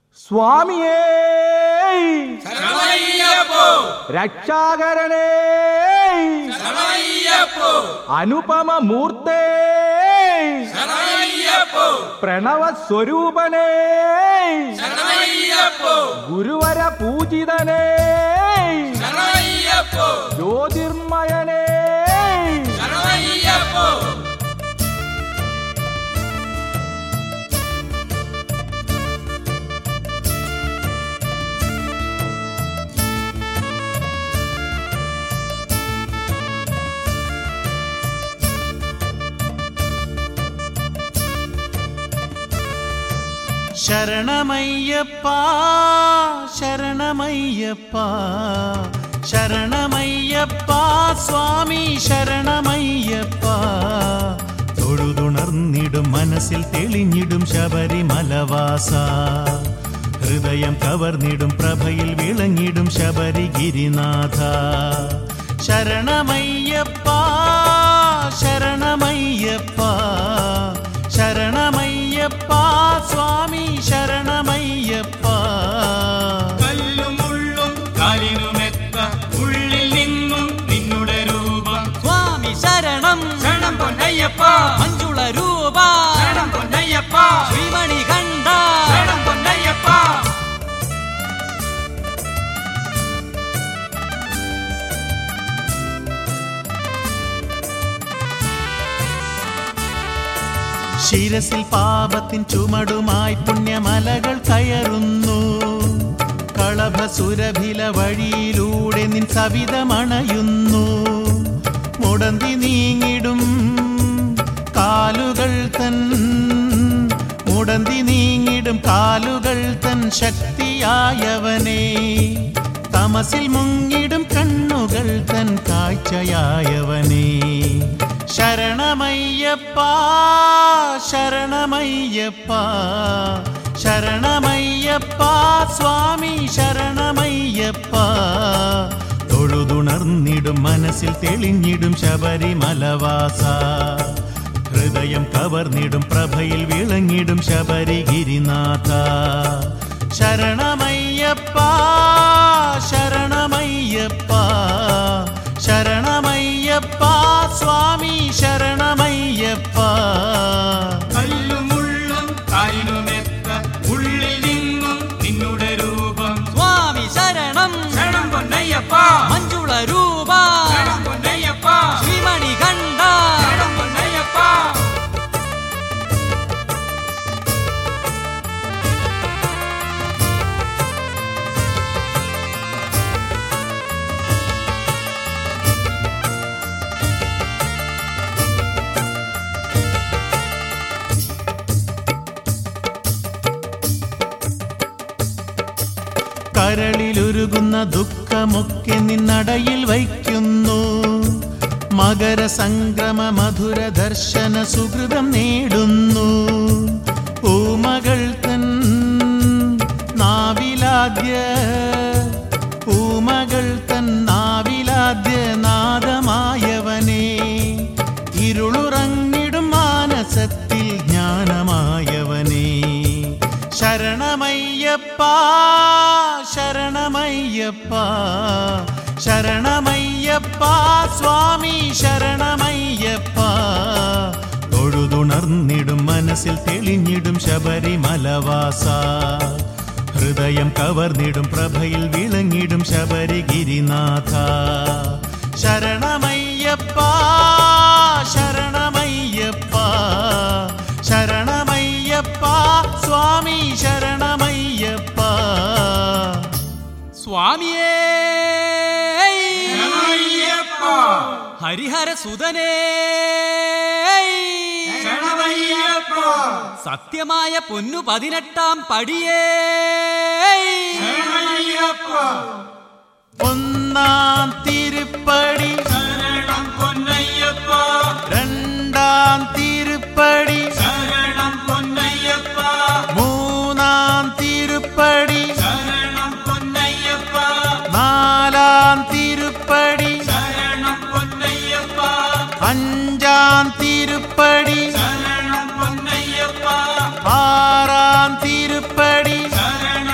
സ്വാമിയേ ശരണയ്യപ്പോ രക്ഷാകരനേ ശരണയ്യപ്പോ അനുപമ മൂർത്തേ ശരണയ്യപ്പോ പ്രണവ സ്വരൂപനേ ശരണയ്യപ്പോ ഗുരുവര പൂജിതനേ ശരണയ്യപ്പോ ജ്യോതിർമയനേ ശരണയ്യപ്പോ ശരണമയ്യപ്പ ശരണമയ്യപ്പ ശരണമയ്യപ്പ സ്വാമി ശരണമയ്യപ്പ തൊഴുതുണർന്നിടും മനസ്സിൽ തെളിഞ്ഞിടും ശബരിമലവാസ ഹൃദയം കവർന്നിടും പ്രഭയിൽ വിളങ്ങിടും ശബരിഗിരിനാഥ ശരണമയ്യപ്പ ശരണമയ്യപ്പ ശരണമയ്യപ്പ സ്വാമി ശരണമയ്യപ്പ കല്ലും മുള്ളും കാലിനുമെത്ത ഉള്ളിൽ നിന്നും നിന്നുടെ രൂപം സ്വാമി ശരണം ശരണം പൊന്നയ്യപ്പ മഞ്ജുള രൂപ ശരണം പൊന്നയ്യപ്പ ശ്രീമണി കണ്ട ശരണം പൊന്നയ്യപ്പ ശിരസിൽ പാപത്തിൻ ചുമടുമായി പുണ്യമലകൾ കയറുന്നു കളഭസുരഭില വഴിയിലൂടെ നിൻ സവിതമണയുന്നു മുടന്തി നീങ്ങിടും കാലുകൾ തൻ മുടന്തി നീങ്ങിടും കാലുകൾ തൻ ശക്തിയായവനേ തമസിൽ മുങ്ങിടും കണ്ണുകൾ തൻ കാഴ്ചയായവനേ ശരണമയ്യപ്പ ശരണമയ്യപ്പ ശരണമയ്യപ്പ സ്വാമി ശരണമയ്യപ്പ തൊഴുതുണർന്നിടും മനസ്സിൽ തെളിഞ്ഞിടും ശബരിമലവാസ ഹൃദയം കവർന്നിടും പ്രഭയിൽ വിളങ്ങിടും ശബരിഗിരിനാഥ ശരണമയ്യപ്പ ശരണമയ്യപ്പ ശരണമയ്യപ്പ സ്വാമി ശരണമയ്യപ്പ കല്ലും മുള്ളും കാലിനുമെത്ത ഉള്ളിൽ നിന്നും നിന്നുടെ രൂപം സ്വാമി ശരണം ശരണം പൊന്നയ്യപ്പ മഞ്ജുള രൂപ ശരണം പൊന്നയ്യപ്പ ശ്രീമണി കണ്ട ശരണം പൊന്നയ്യപ്പ കരളിലുരുകുന്ന ദുഃഖമൊക്കെ നിന്നടയിൽ വയ്ക്കുന്നു മകര സംക്രമ മധുര ദർശന സുഹൃതം നേടുന്നു പൂമകൾ തൻ നാവിലാദ്യ പൂമകൾ തൻ നാവിലാദ്യ നാദമായവനേ ഇരുളുറങ്ങിടും മാനസത്തിൽ ജ്ഞാനമായവനേ ശരണമയ്യപ്പ ശരണമയ്യപ്പ ശരണമയ്യപ്പ സ്വാമി ശരണമയ്യപ്പ തൊഴുതുണർന്നിടും മനസ്സിൽ തെളിഞ്ഞിടും ശബരിമലവാസ ഹൃദയം കവർന്നിടും പ്രഭയിൽ വിളങ്ങിടും ശബരിഗിരിനാഥ ശരണമയ്യപ്പ ശരണമയ്യപ്പ ശരണമയ്യപ്പ സ്വാമി ശരണമയ്യപ്പ സ്വാമിയേ ശരണയ്യപ്പ ഹരിഹര സുതനേ ശരണയ്യപ്പ സത്യമായ പൊന്നു പതിനെട്ടാം പടിയേ ശരണയ്യപ്പ ഒന്നാം തിരുപ്പടി ശരണം പൊന്നയ്യപ്പ രണ്ടാം തിരുപ്പടി ശരണം പൊന്നയ്യപ്പ മൂന്നാം തിരുപ്പടി ശരണം പൊന്നയ്യപ്പ നാലാം തിരുപ്പടി ശരണം പൊന്നയ്യപ്പ അഞ്ചാം തിരുപ്പടി ശരണം പൊന്നയ്യപ്പ ആറാം തിരുപ്പടി ശരണം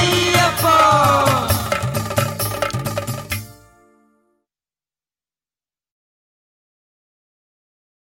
പൊന്നയ്യപ്പ